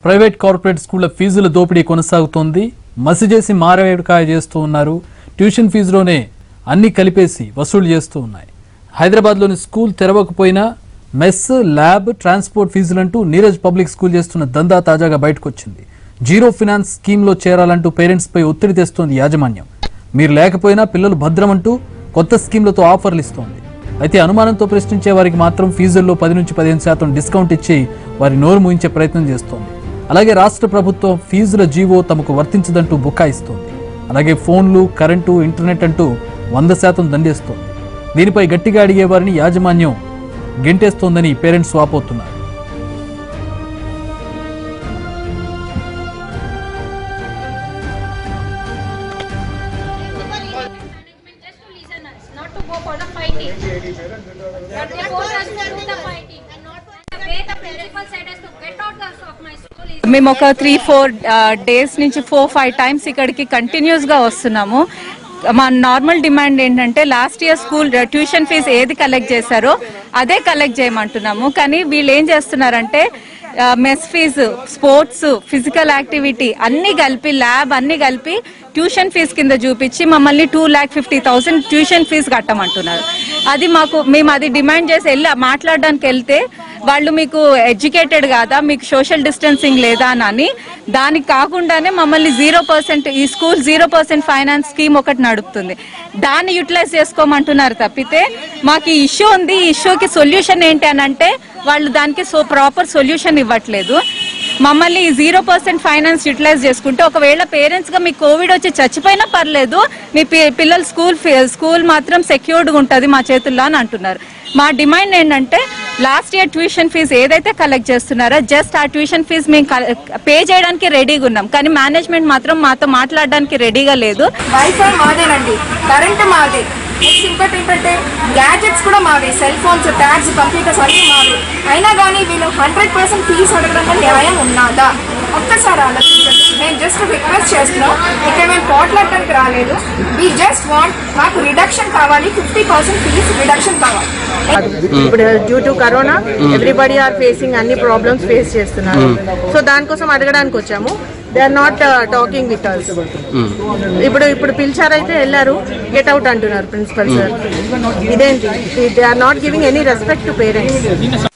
Private corporate స్కూళ్ల ఫీజుల దోపిడీ కొనసాగుతోంది మసిజేసి మారేడుకాయ చేస్తూ ఉన్నారు ట్యూషన్ ఫీజులోనే అన్ని కలిపేసి వసూలు చేస్తూ ఉన్నాయి హైదరాబాద్లోని స్కూల్ తెరవకపోయినా మెస్ ల్యాబ్ ట్రాన్స్పోర్ట్ ఫీజులంటూ నీరజ్ పబ్లిక్ స్కూల్ చేస్తున్న దందా తాజాగా బయటకొచ్చింది జీరో ఫినాన్స్ స్కీమ్లో చేరాలంటూ పేరెంట్స్పై ఒత్తిడి తెస్తోంది యాజమాన్యం మీరు లేకపోయినా పిల్లలు భద్రమంటూ కొత్త స్కీమ్లతో ఆఫర్లు ఇస్తోంది అయితే అనుమానంతో ప్రశ్నించే వారికి మాత్రం ఫీజుల్లో పది నుంచి పదిహేను శాతం డిస్కౌంట్ ఇచ్చి వారి నోరు మూయించే ప్రయత్నం చేస్తోంది అలాగే రాష్ట్ర ప్రభుత్వం ఫీజుల జీవో తమకు వర్తించదంటూ బుకాయిస్తోంది అలాగే ఫోన్లు కరెంటు ఇంటర్నెట్ అంటూ వంద శాతం దండేస్తోంది దీనిపై గట్టిగా అడిగే వారిని యాజమాన్యం గెంటేస్తోందని పేరెంట్స్ వాపోతున్నారు management just to listen us, not to go for the fighting. But they force us to do the fighting and not the way the principal said us to get out the- of my school is మేము ఒక three four days నుంచి four five times ఇక్కడికి continuous గా వస్తున్నాము మా normal demand ఏంటంటే last year school tuition fee ఏది collect చేశారో అదే కలెక్ట్ చేయమంటున్నాము కానీ వీళ్ళు ఏం చేస్తున్నారంటే mess fee sports physical activity అన్ని కలిపి ల్యాబ్ అన్ని కలిపి ట్యూషన్ ఫీజు కింద చూపించి మమ్మల్ని two lakh fifty thousand tuition fee కట్టమంటున్నారు అది మాకు మేము అది డిమాండ్ చేసి వెళ్ళి మాట్లాడడానికి వెళ్తే వాళ్ళు మీకు ఎడ్యుకేటెడ్ కాదా మీకు సోషల్ డిస్టెన్సింగ్ లేదా అని దానికి కాకుండానే మమ్మల్ని జీరో పర్సెంట్ ఈ school zero percent finance scheme ఒకటి నడుపుతుంది దాన్ని యూటిలైజ్ చేసుకోమంటున్నారు తప్పితే మాకు ఈ ఇష్యూ ఉంది ఈ ఇష్యూకి సొల్యూషన్ ఏంటి అని అంటే వాళ్ళు దానికి సో ప్రాపర్ సొల్యూషన్ ఇవ్వట్లేదు మమ్మల్ని ఈ జీరో పర్సెంట్ ఫైనాన్స్ యూటిలైజ్ చేసుకుంటే ఒకవేళ పేరెంట్స్ గా మీకు కోవిడ్ వచ్చి చచ్చిపోయినా పర్లేదు మీ పి- పిల్లల స్కూల్ ఫీ- స్కూల్ మాత్రం సెక్యూర్డ్గా ఉంటుంది మా చేతుల్లో అని అంటున్నారు మా డిమాండ్ ఏంటంటే లాస్ట్ ఇయర్ ట్యూషన్ ఫీజు ఏదైతే కలెక్ట్ చేస్తున్నారో జస్ట్ ఆ ట్యూషన్ ఫీజు మేము పే చేయడానికి రెడీగా ఉన్నాం కానీ మేనేజ్మెంట్ మాత్రం మాతో మాట్లాడడానికి రెడీగా లేదు వైఫై మాదేనండి కరెంట్ మాదే నెక్స్ట్ ఇంకోటి ఏంటంటే గ్యాజెట్స్ కూడా మావే సెల్ ఫోన్స్ ట్యాబ్స్ కంప్యూటర్స్ అన్నీ మావే అయినా కానీ వీళ్ళు హండ్రెడ్ పర్సెంట్ ఫీజు అడగడంలో న్యాయం ఉన్నదా ఒక్కసారి ఆలోచించండి మేము జస్ట్ రిక్వెస్ట్ చేస్తున్నాం ఇక్కడ మేము పోట్లాడడానికి రాలేదు వీ జస్ట్ వాంట్ మాకు రిడక్షన్ కావాలి ఫిఫ్టీ పర్సెంట్ ఫీజు రిడక్షన్ కావాలి ఇప్పుడు due to corona everybody are facing అన్ని ప్రాబ్లమ్స్ ఫేస్ చేస్తున్నారు సో దానికోసం అడగడానికి వచ్చాము they are not talking with us ఇప్పుడు ఇప్పుడు పిలిచారైతే వెళ్ళారు గెట్ అవుట్ అంటున్నారు ప్రిన్సిపల్ సార్ ఇదేంటి they are not giving any respect to parents